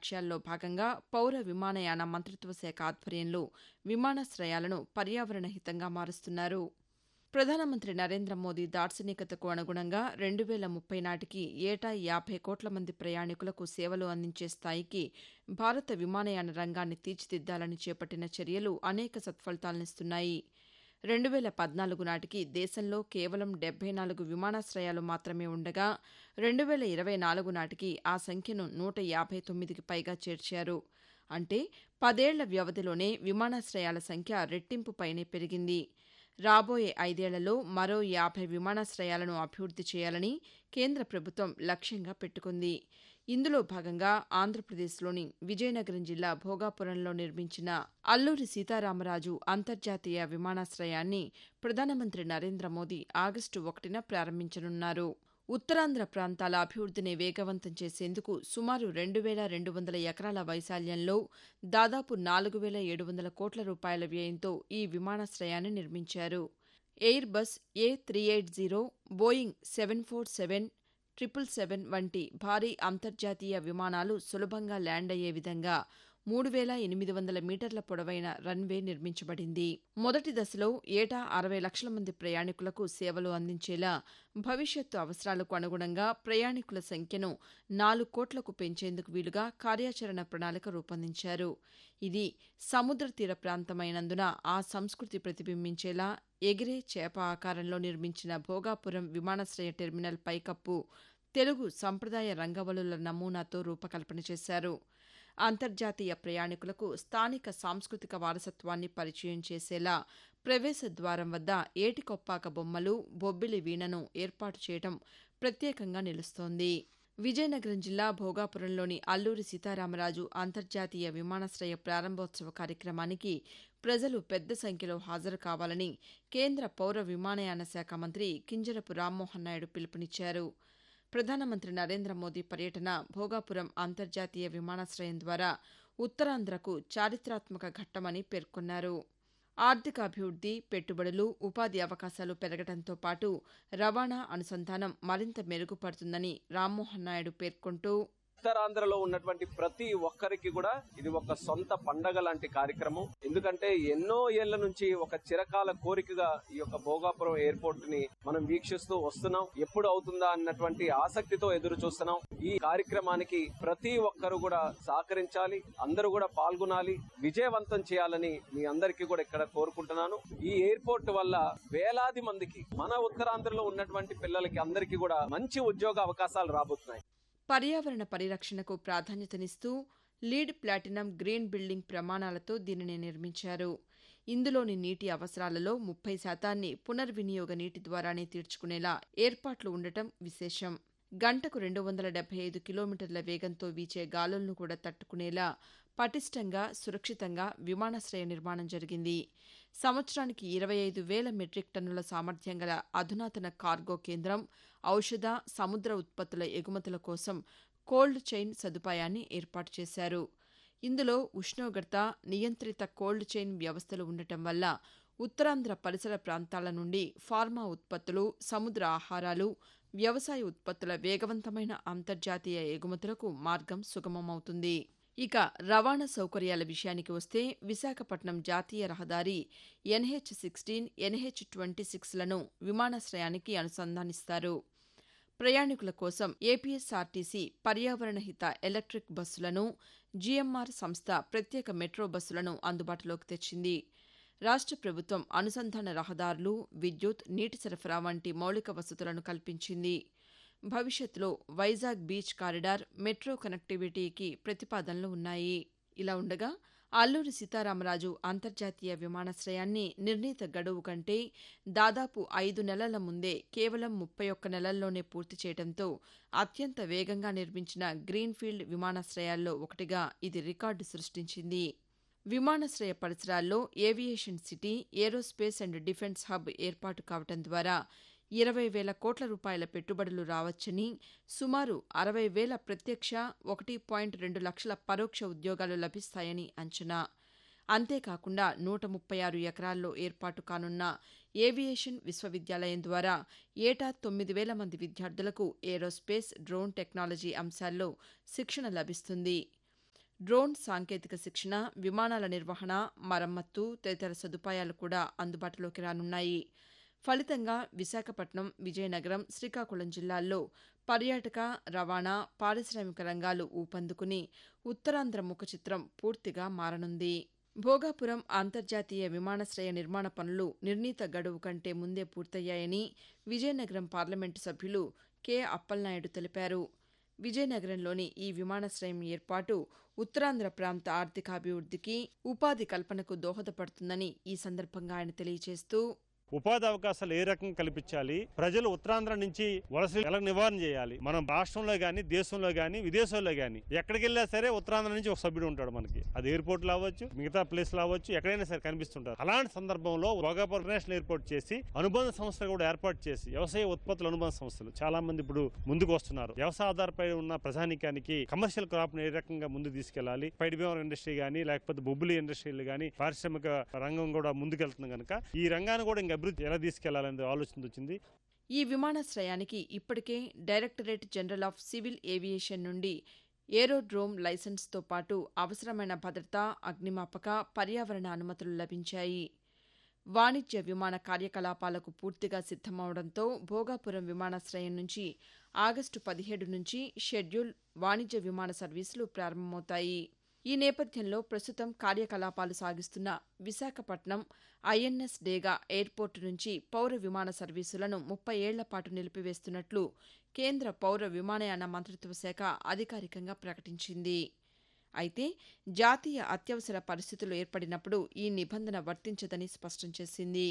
లక్ష్యాల్లో భాగంగా పౌర విమానయాన మంత్రిత్వ శాఖ ఆధ్వర్యంలో విమానాశయాలను పర్యావరణ హితంగా మారుస్తున్నారు ప్రధానమంత్రి నరేంద్ర మోదీ దార్శనికతకు అనుగుణంగా రెండు వేల ముప్పై నాటికి ఏటా యాభై కోట్ల మంది ప్రయాణికులకు సేవలు అందించే స్థాయికి భారత విమానయాన రంగాన్ని తీర్చిదిద్దాలని చేపట్టిన చర్యలు అనేక సత్ఫలితాలనిస్తున్నాయి రెండు వేల పద్నాలుగు నాటికి దేశంలో కేవలం డెబ్బై నాలుగు విమానాశ్రయాలు మాత్రమే ఉండగా రెండు వేల ఇరవై నాలుగు నాటికి ఆ సంఖ్యను నూట యాభై తొమ్మిదికి పైగా చేర్చారు అంటే పదేళ్ల వ్యవధిలోనే విమానాశ్రయాల సంఖ్య రెట్టింపు పైనే పెరిగింది రాబోయే ఐదేళ్లలో మరో యాభై విమానాశ్రయాలను అభివృద్ది చేయాలని కేంద్ర ప్రభుత్వం లక్ష్యంగా పెట్టుకుంది ఇందులో భాగంగా ఆంధ్రప్రదేశ్లోని విజయనగరం జిల్లా భోగాపురంలో నిర్మించిన అల్లూరి సీతారామరాజు అంతర్జాతీయ విమానాశ్రయాన్ని ప్రధానమంత్రి నరేంద్ర మోదీ ఆగస్టు ఒకటిన ప్రారంభించనున్నారు ఉత్తరాంధ్ర ప్రాంతాల అభివృద్దిని వేగవంతం చేసేందుకు సుమారు రెండు వేల రెండు వందల ఎకరాల వైశాల్యంలో దాదాపు నాలుగు వేల ఏడు వందల కోట్ల రూపాయల వ్యయంతో ఈ విమానాశ్రయాన్ని నిర్మించారు Airbus A three eight zero Boeing seven four seven triple seven వంటి భారీ అంతర్జాతీయ విమానాలు సులభంగా ల్యాండ్ అయ్యే విధంగా మూడు వేల ఎనిమిది వందల మీటర్ల పొడవైన రన్వే నిర్మించబడింది మొదటి దశలో ఏటా అరవై లక్షల మంది ప్రయాణికులకు సేవలు అందించేలా భవిష్యత్తు అవసరాలకు అనుగుణంగా ప్రయాణికుల సంఖ్యను నాలుగు కోట్లకు పెంచేందుకు వీలుగా కార్యాచరణ ప్రణాళిక రూపొందించారు ఇది సముద్ర తీర ప్రాంతమైనందున ఆ సంస్కృతి ప్రతిబింబించేలా ఎగిరే చేప ఆకారంలో నిర్మించిన భోగాపురం విమానాశ్రయ టెర్మినల్ పైకప్పు తెలుగు సంప్రదాయ రంగవల్లుల నమూనాతో రూపకల్పన చేశారు అంతర్జాతీయ ప్రయాణికులకు స్థానిక సాంస్కృతిక వారసత్వాన్ని పరిచయం చేసేలా ప్రవేశ ద్వారం వద్ద ఏటికొప్పాక బొమ్మలు బొబ్బిలి వీణను ఏర్పాటు చేయడం ప్రత్యేకంగా నిలుస్తోంది విజయనగరం జిల్లా భోగాపురంలోని అల్లూరి సీతారామరాజు అంతర్జాతీయ విమానాశ్రయ ప్రారంభోత్సవ కార్యక్రమానికి ప్రజలు పెద్ద సంఖ్యలో హాజరు కావాలని కేంద్ర పౌర విమానయాన శాఖ మంత్రి కింజరపు రామ్మోహన్ నాయుడు పిలుపునిచ్చారు ప్రధానమంత్రి నరేంద్ర మోదీ పర్యటన భోగాపురం అంతర్జాతీయ విమానాశ్రయం ద్వారా ఉత్తరాంధ్రకు చారిత్రాత్మక ఘట్టమని పేర్కొన్నారు ఆర్థికాభివృద్ది పెట్టుబడులు ఉపాధి అవకాశాలు పెరగడంతో పాటు రవాణా అనుసంధానం మరింత మెరుగుపడుతుందని రామ్మోహన్ నాయుడు పేర్కొంటూ ఉత్తరాంధ్రలో ఉన్నటువంటి ప్రతి ఒక్కరికి కూడా ఇది ఒక సొంత పండగ లాంటి కార్యక్రమం ఎందుకంటే ఎన్నో ఏళ్ల నుంచి ఒక చిరకాల కోరికగా ఈ యొక్క భోగాపురం ఎయిర్పోర్ట్ ని మనం వీక్షిస్తూ వస్తున్నాం ఎప్పుడు అవుతుందా అన్నటువంటి ఆసక్తితో ఎదురు చూస్తున్నాం ఈ కార్యక్రమానికి ప్రతి ఒక్కరు కూడా సహకరించాలి అందరూ కూడా పాల్గొనాలి విజయవంతం చేయాలని మీ అందరికీ కూడా ఇక్కడ కోరుకుంటున్నాను ఈ ఎయిర్పోర్ట్ వల్ల వేలాది మందికి మన ఉత్తరాంధ్రలో ఉన్నటువంటి పిల్లలకి అందరికీ కూడా మంచి ఉద్యోగ అవకాశాలు రాబోతున్నాయి పర్యావరణ పరిరక్షణకు ప్రాధాన్యతనిస్తూ లీడ్ ప్లాటినం గ్రీన్ బిల్డింగ్ ప్రమాణాలతో దీనిని నిర్మించారు ఇందులోని నీటి అవసరాలలో ముప్పై శాతాన్ని పునర్వినియోగ నీటి ద్వారానే తీర్చుకునేలా ఏర్పాట్లు ఉండటం విశేషం గంటకు రెండు వందల డెబ్బై ఐదు కిలోమీటర్ల వేగంతో వీచే గాలులను కూడా తట్టుకునేలా పటిష్టంగా సురక్షితంగా విమానాశ్రయ నిర్మాణం జరిగింది సంవత్సరానికి ఇరవై ఐదు వేల మెట్రిక్ టన్నుల సామర్థ్యం గల అధునాతన కార్గో కేంద్రం ఔషధ సముద్ర ఉత్పత్తుల ఎగుమతుల కోసం కోల్డ్ చైన్ సదుపాయాన్ని ఏర్పాటు చేశారు ఇందులో ఉష్ణోగ్రత నియంత్రిత కోల్డ్ చైన్ వ్యవస్థలు ఉండటం వల్ల ఉత్తరాంధ్ర పరిసర ప్రాంతాల నుండి ఫార్మా ఉత్పత్తులు సముద్ర ఆహారాలు వ్యవసాయ ఉత్పత్తుల వేగవంతమైన అంతర్జాతీయ ఎగుమతులకు మార్గం సుగమమవుతుంది ఇక రవాణా సౌకర్యాల విషయానికి వస్తే విశాఖపట్నం జాతీయ రహదారి ఎన్హెచ్ సిక్స్టీన్ ఎన్హెచ్ ట్వంటీ సిక్స్లను విమానాశ్రయానికి అనుసంధానిస్తారు ప్రయాణికుల కోసం ఏపీఎస్ఆర్టీసీ పర్యావరణ హిత ఎలక్ట్రిక్ బస్సులను జీఎంఆర్ సంస్థ ప్రత్యేక మెట్రో బస్సులను అందుబాటులోకి తెచ్చింది రాష్ట్ర ప్రభుత్వం అనుసంధాన రహదారులు విద్యుత్ నీటి సరఫరా వంటి మౌలిక వసతులను కల్పించింది భవిష్యత్తులో వైజాగ్ బీచ్ కారిడార్ మెట్రో కనెక్టివిటీకి ప్రతిపాదనలు ఉన్నాయి ఇలా ఉండగా అల్లూరి సీతారామరాజు అంతర్జాతీయ విమానాశ్రయాన్ని నిర్ణీత గడువు కంటే దాదాపు ఐదు నెలల ముందే కేవలం ముప్పై ఒక్క నెలల్లోనే పూర్తి చేయడంతో అత్యంత వేగంగా నిర్మించిన గ్రీన్ఫీల్డ్ విమానాశ్రయాల్లో ఒకటిగా ఇది రికార్డు సృష్టించింది విమానాశ్రయ పరిసరాల్లో aviation city aerospace and defence hub ఏర్పాటు కావడం ద్వారా ఇరవై వేల కోట్ల రూపాయల పెట్టుబడులు రావచ్చని సుమారు అరవై వేల ప్రత్యక్ష ఒకటి పాయింట్ రెండు లక్షల పరోక్ష ఉద్యోగాలు లభిస్తాయని అంచనా అంతేకాకుండా నూట ముప్పై ఆరు ఎకరాల్లో ఏర్పాటు కానున్న ఏవియేషన్ విశ్వవిద్యాలయం ద్వారా ఏటా తొమ్మిది వేల మంది విద్యార్థులకు ఏరోస్పేస్ డ్రోన్ టెక్నాలజీ అంశాల్లో శిక్షణ లభిస్తుంది డ్రోన్ సాంకేతిక శిక్షణ విమానాల నిర్వహణ మరమ్మత్తు తదితర సదుపాయాలు కూడా అందుబాటులోకి రానున్నాయి ఫలితంగా విశాఖపట్నం విజయనగరం శ్రీకాకుళం జిల్లాల్లో పర్యాటక రవాణా పారిశ్రామిక రంగాలు ఊపందుకుని ఉత్తరాంధ్ర ముఖ చిత్రం పూర్తిగా మారనుంది భోగాపురం అంతర్జాతీయ విమానాశ్రయ నిర్మాణ పనులు నిర్ణీత గడువు కంటే ముందే పూర్తయ్యాయని విజయనగరం పార్లమెంటు సభ్యులు కె అప్పలనాయుడు తెలిపారు విజయనగరంలోని ఈ విమానాశ్రయం ఏర్పాటు ఉత్తరాంధ్ర ప్రాంత ఆర్థికాభివృద్ధికి ఉపాధి కల్పనకు దోహదపడుతుందని ఈ సందర్భంగా ఆయన తెలియజేస్తూ ఉపాధి అవకాశాలు ఏ రకంగా కల్పించాలి ప్రజలు ఉత్తరాంధ్ర నుంచి వలస ఎలా నివారణ చేయాలి మనం రాష్ట్రంలో గాని దేశంలో గాని విదేశాల్లో గాని ఎక్కడికి వెళ్ళినా సరే ఉత్తరాంధ్ర నుంచి ఒక సభ్యుడు ఉంటాడు మనకి అది ఎయిర్పోర్ట్ లో అవ్వచ్చు మిగతా ప్లేస్ లో అవ్వచ్చు ఎక్కడైనా సరే కనిపిస్తుంటారు అలాంటి సందర్భంలో భోగాపురం ఇంటర్నేషనల్ ఎయిర్పోర్ట్ చేసి అనుబంధ సంస్థలు కూడా ఏర్పాటు చేసి వ్యవసాయ ఉత్పత్తుల అనుబంధ సంస్థలు చాలా మంది ఇప్పుడు ముందుకు వస్తున్నారు వ్యవసాయ ఆధారపై ఉన్న ప్రజానికానికి కమర్షియల్ క్రాప్ ఏ రకంగా ముందు తీసుకెళ్లాలి పైడి బీమర్ ఇండస్ట్రీ గానీ లేకపోతే బొబ్బులి ఇండస్ట్రీలు గానీ పారిశ్రామిక రంగం కూడా ముందుకెళ్తుంది కనుక ఈ రంగాన్ని కూడా ఇంకా అభివృద్ధి ఎలా తీసుకెళ్లాలనే ఆలోచన వచ్చింది ఈ విమానాశ్రయానికి ఇప్పటికే directorate general of civil aviation నుండి ఏరోడ్రోమ్ లైసెన్స్తో పాటు అవసరమైన భద్రత అగ్నిమాపక పర్యావరణ అనుమతులు లభించాయి వాణిజ్య విమాన కార్యకలాపాలకు పూర్తిగా సిద్దమవడంతో భోగాపురం విమానాశ్రయం నుంచి ఆగస్టు పదిహేడు నుంచి షెడ్యూల్ వాణిజ్య విమాన సర్వీసులు ప్రారంభమవుతాయి ఈ నేపథ్యంలో ప్రస్తుతం కార్యకలాపాలు సాగిస్తున్న విశాఖపట్నం ఐఎన్ఎస్ డేగా ఎయిర్పోర్టు నుంచి పౌర విమాన సర్వీసులను ముప్పై ఏళ్ల పాటు నిలిపివేస్తున్నట్లు కేంద్ర పౌర విమానయాన మంత్రిత్వ శాఖ అధికారికంగా ప్రకటించింది అయితే జాతీయ అత్యవసర పరిస్థితులు ఏర్పడినప్పుడు ఈ నిబంధన వర్తించదని స్పష్టం చేసింది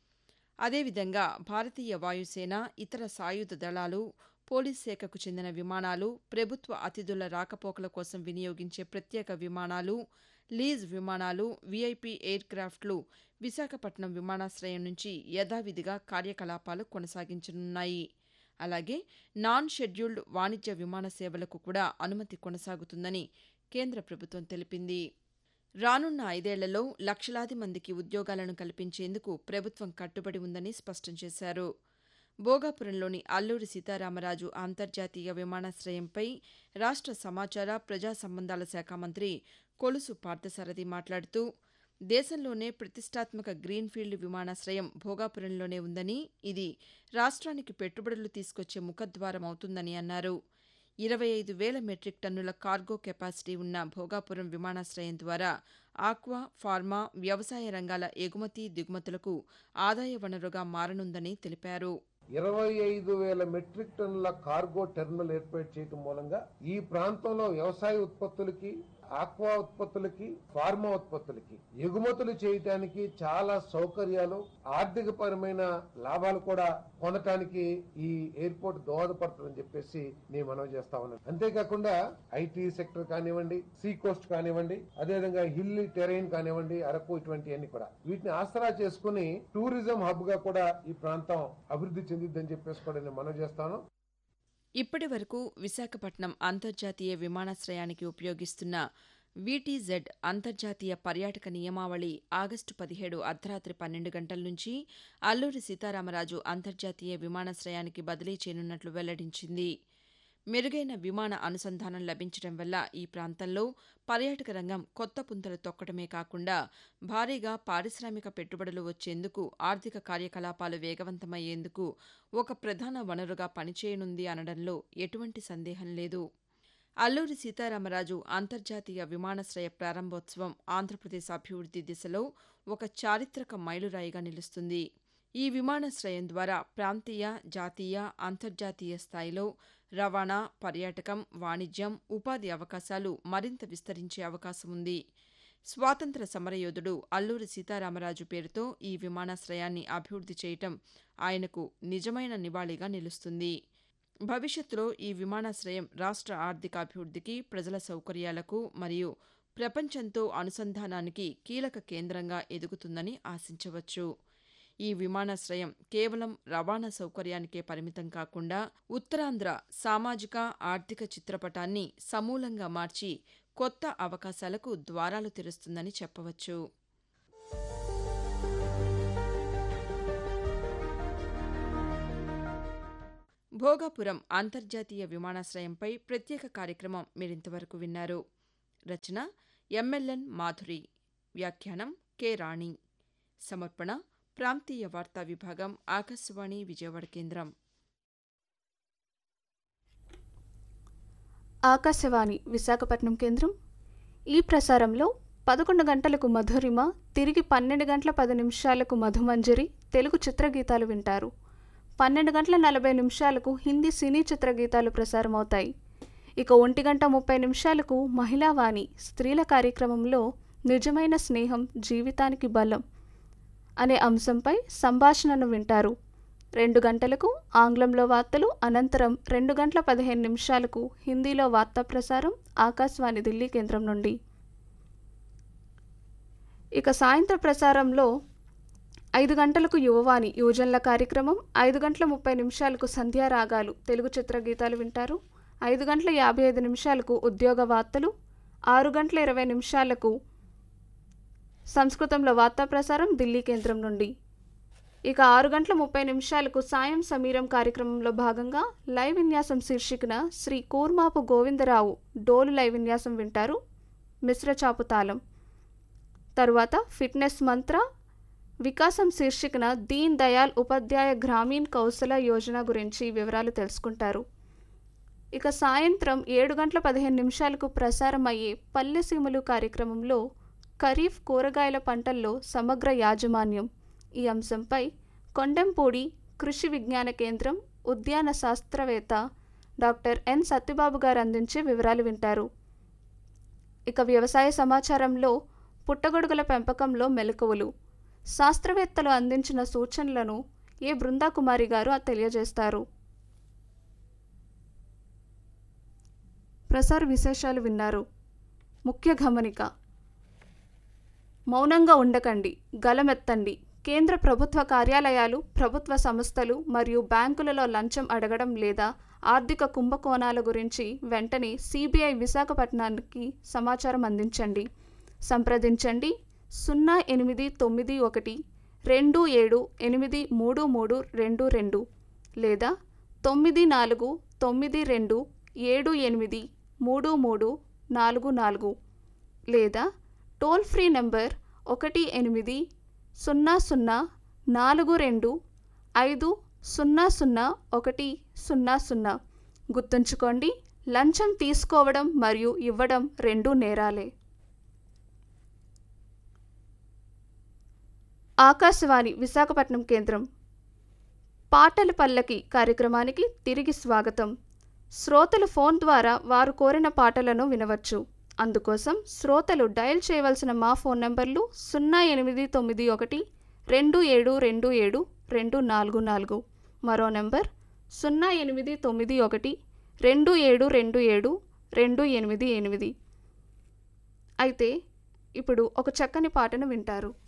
అదేవిధంగా భారతీయ వాయుసేన ఇతర సాయుధ దళాలు పోలీస్ శాఖకు చెందిన విమానాలు ప్రభుత్వ అతిథుల రాకపోకల కోసం వినియోగించే ప్రత్యేక విమానాలు లీజ్ విమానాలు వీఐపీ ఎయిర్ క్రాఫ్ట్లు విశాఖపట్నం విమానాశ్రయం నుంచి యథావిధిగా కార్యకలాపాలు కొనసాగించనున్నాయి అలాగే నాన్ షెడ్యూల్డ్ వాణిజ్య విమాన సేవలకు కూడా అనుమతి కొనసాగుతుందని కేంద్ర ప్రభుత్వం తెలిపింది రానున్న ఐదేళ్లలో లక్షలాది మందికి ఉద్యోగాలను కల్పించేందుకు ప్రభుత్వం కట్టుబడి ఉందని స్పష్టం చేశారు భోగాపురంలోని అల్లూరి సీతారామరాజు అంతర్జాతీయ విమానాశ్రయంపై రాష్ట సమాచార ప్రజా సంబంధాల శాఖ మంత్రి కొలుసు పార్థసారథి మాట్లాడుతూ దేశంలోనే ప్రతిష్టాత్మక గ్రీన్ఫీల్డ్ విమానాశ్రయం భోగాపురంలోనే ఉందని ఇది రాష్ట్రానికి పెట్టుబడులు తీసుకొచ్చే ముఖద్వారం అవుతుందని అన్నారు ఇరవై ఐదు వేల మెట్రిక్ టన్నుల కార్గో కెపాసిటీ ఉన్న భోగాపురం విమానాశ్రయం ద్వారా ఆక్వా ఫార్మా వ్యవసాయ రంగాల ఎగుమతి దిగుమతులకు ఆదాయ వనరుగా మారనుందని తెలిపారు ఇరవై ఐదు వేల మెట్రిక్ టన్నుల కార్గో టెర్మినల్ ఏర్పాటు చేయడం మూలంగా ఈ ప్రాంతంలో వ్యవసాయ ఉత్పత్తులకి ఆక్వా ఉత్పత్తులకి ఫార్మా ఉత్పత్తులకి ఎగుమతులు చేయటానికి చాలా సౌకర్యాలు ఆర్థిక పరమైన లాభాలు కూడా పొందటానికి ఈ ఎయిర్పోర్ట్ దోహదపడుతుందని చెప్పేసి నేను మనవి చేస్తా ఉన్నాను అంతేకాకుండా ఐటీ సెక్టర్ కానివ్వండి సీ కోస్ట్ కానివ్వండి అదేవిధంగా హిల్లీ టెరైన్ కానివ్వండి అరకు ఇటువంటి అన్ని కూడా వీటిని ఆసరా చేసుకుని టూరిజం హబ్ గా కూడా ఈ ప్రాంతం అభివృద్ధి చెందిద్దని చెప్పేసి కూడా నేను మనవి చేస్తాను ఇప్పటి వరకు విశాఖపట్నం అంతర్జాతీయ విమానాశ్రయానికి ఉపయోగిస్తున్న వీటీజెడ్ అంతర్జాతీయ పర్యాటక నియమావళి ఆగస్టు పదిహేడు అర్ధరాత్రి పన్నెండు గంటల నుంచి అల్లూరి సీతారామరాజు అంతర్జాతీయ విమానాశ్రయానికి బదిలీ చేయనున్నట్లు వెల్లడించింది మెరుగైన విమాన అనుసంధానం లభించడం వల్ల ఈ ప్రాంతంలో పర్యాటక రంగం కొత్త పుంతలు తొక్కడమే కాకుండా భారీగా పారిశ్రామిక పెట్టుబడులు వచ్చేందుకు ఆర్థిక కార్యకలాపాలు వేగవంతమయ్యేందుకు ఒక ప్రధాన వనరుగా పనిచేయనుంది అనడంలో ఎటువంటి సందేహం లేదు అల్లూరి సీతారామరాజు అంతర్జాతీయ విమానాశ్రయ ప్రారంభోత్సవం ఆంధ్రప్రదేశ్ అభివృద్ది దిశలో ఒక చారిత్రక మైలురాయిగా నిలుస్తుంది ఈ విమానాశ్రయం ద్వారా ప్రాంతీయ జాతీయ అంతర్జాతీయ స్థాయిలో రవాణా పర్యాటకం వాణిజ్యం ఉపాధి అవకాశాలు మరింత విస్తరించే అవకాశం ఉంది స్వాతంత్ర సమరయోధుడు అల్లూరి సీతారామరాజు పేరుతో ఈ విమానాశ్రయాన్ని అభివృద్ధి చేయటం ఆయనకు నిజమైన నివాళిగా నిలుస్తుంది భవిష్యత్తులో ఈ విమానాశ్రయం రాష్ట్ర ఆర్థికాభివృద్ధికి ప్రజల సౌకర్యాలకు మరియు ప్రపంచంతో అనుసంధానానికి కీలక కేంద్రంగా ఎదుగుతుందని ఆశించవచ్చు ఈ విమానాశ్రయం కేవలం రవాణా సౌకర్యానికే పరిమితం కాకుండా ఉత్తరాంధ్ర సామాజిక ఆర్థిక చిత్రపటాన్ని సమూలంగా మార్చి కొత్త అవకాశాలకు ద్వారాలు తెరుస్తుందని చెప్పవచ్చు భోగాపురం అంతర్జాతీయ విమానాశ్రయంపై ప్రత్యేక కార్యక్రమం మీరింతవరకు విన్నారు రచన ఎంఎల్ఎన్ మాధురి వ్యాఖ్యానం కె రాణి సమర్పణ ప్రాంతీయ వార్తా విభాగం ఆకాశవాణి విజయవాడ కేంద్రం ఆకాశవాణి విశాఖపట్నం కేంద్రం ఈ ప్రసారంలో పదకొండు గంటలకు మధురిమ తిరిగి పన్నెండు గంటల పది నిమిషాలకు మధుమంజరి తెలుగు చిత్రగీతాలు వింటారు పన్నెండు గంటల నలభై నిమిషాలకు హిందీ సినీ చిత్రగీతాలు ప్రసారమవుతాయి ఇక ఒంటి గంట ముప్పై నిమిషాలకు మహిళావాణి స్త్రీల కార్యక్రమంలో నిజమైన స్నేహం జీవితానికి బలం అనే అంశంపై సంభాషణను వింటారు రెండు గంటలకు ఆంగ్లంలో వార్తలు అనంతరం రెండు గంటల పదిహేను నిమిషాలకు హిందీలో వార్తా ప్రసారం ఆకాశవాణి ఢిల్లీ కేంద్రం నుండి ఇక సాయంత్ర ప్రసారంలో ఐదు గంటలకు యువవాణి యువజనుల కార్యక్రమం ఐదు గంటల ముప్పై నిమిషాలకు సంధ్యారాగాలు తెలుగు చిత్రగీతాలు వింటారు ఐదు గంటల యాభై ఐదు నిమిషాలకు ఉద్యోగ వార్తలు ఆరు గంటల ఇరవై నిమిషాలకు సంస్కృతంలో వార్తా ప్రసారం ఢిల్లీ కేంద్రం నుండి ఇక ఆరు గంటల ముప్పై నిమిషాలకు సాయం సమీరం కార్యక్రమంలో భాగంగా లైవ్ విన్యాసం శీర్షికన శ్రీ కూర్మాపు గోవిందరావు డోలు లైవ్ విన్యాసం వింటారు మిశ్రచాపు తాళం తరువాత ఫిట్నెస్ మంత్ర వికాసం శీర్షికన దీన్ దయాల్ ఉపాధ్యాయ గ్రామీణ్ కౌశల యోజన గురించి వివరాలు తెలుసుకుంటారు ఇక సాయంత్రం ఏడు గంటల పదిహేను నిమిషాలకు ప్రసారం అయ్యే పల్లెసీమలు కార్యక్రమంలో ఖరీఫ్ కూరగాయల పంటల్లో సమగ్ర యాజమాన్యం ఈ అంశంపై కొండెంపూడి కృషి విజ్ఞాన కేంద్రం ఉద్యాన శాస్త్రవేత్త డాక్టర్ ఎన్ సత్యబాబు గారు అందించే వివరాలు వింటారు ఇక వ్యవసాయ సమాచారంలో పుట్టగొడుగుల పెంపకంలో మెలకువలు శాస్త్రవేత్తలు అందించిన సూచనలను ఏ బృందాకుమారి గారు తెలియజేస్తారు ప్రసార విశేషాలు విన్నారు ముఖ్య గమనిక మౌనంగా ఉండకండి గలమెత్తండి కేంద్ర ప్రభుత్వ కార్యాలయాలు ప్రభుత్వ సంస్థలు మరియు బ్యాంకులలో లంచం అడగడం లేదా ఆర్థిక కుంభకోణాల గురించి వెంటనే సిబిఐ విశాఖపట్నానికి సమాచారం అందించండి సంప్రదించండి సున్నా ఎనిమిది తొమ్మిది ఒకటి రెండు ఏడు ఎనిమిది మూడు మూడు రెండు రెండు లేదా తొమ్మిది నాలుగు తొమ్మిది రెండు ఏడు ఎనిమిది మూడు మూడు నాలుగు నాలుగు లేదా టోల్ ఫ్రీ నంబర్ ఒకటి ఎనిమిది సున్నా సున్నా నాలుగు రెండు ఐదు సున్నా సున్నా ఒకటి సున్నా సున్నా గుర్తుంచుకోండి లంచం తీసుకోవడం మరియు ఇవ్వడం రెండు నేరాలే ఆకాశవాణి విశాఖపట్నం కేంద్రం పాటల పల్లకి కార్యక్రమానికి తిరిగి స్వాగతం శ్రోతలు ఫోన్ ద్వారా వారు కోరిన పాటలను వినవచ్చు అందుకోసం శ్రోతలు డయల్ చేయవలసిన మా ఫోన్ నంబర్లు సున్నా ఎనిమిది తొమ్మిది ఒకటి రెండు ఏడు రెండు ఏడు రెండు నాలుగు నాలుగు మరో నంబర్ సున్నా ఎనిమిది తొమ్మిది ఒకటి రెండు ఏడు రెండు ఏడు రెండు ఎనిమిది ఎనిమిది అయితే ఇప్పుడు ఒక చక్కని పాటను వింటారు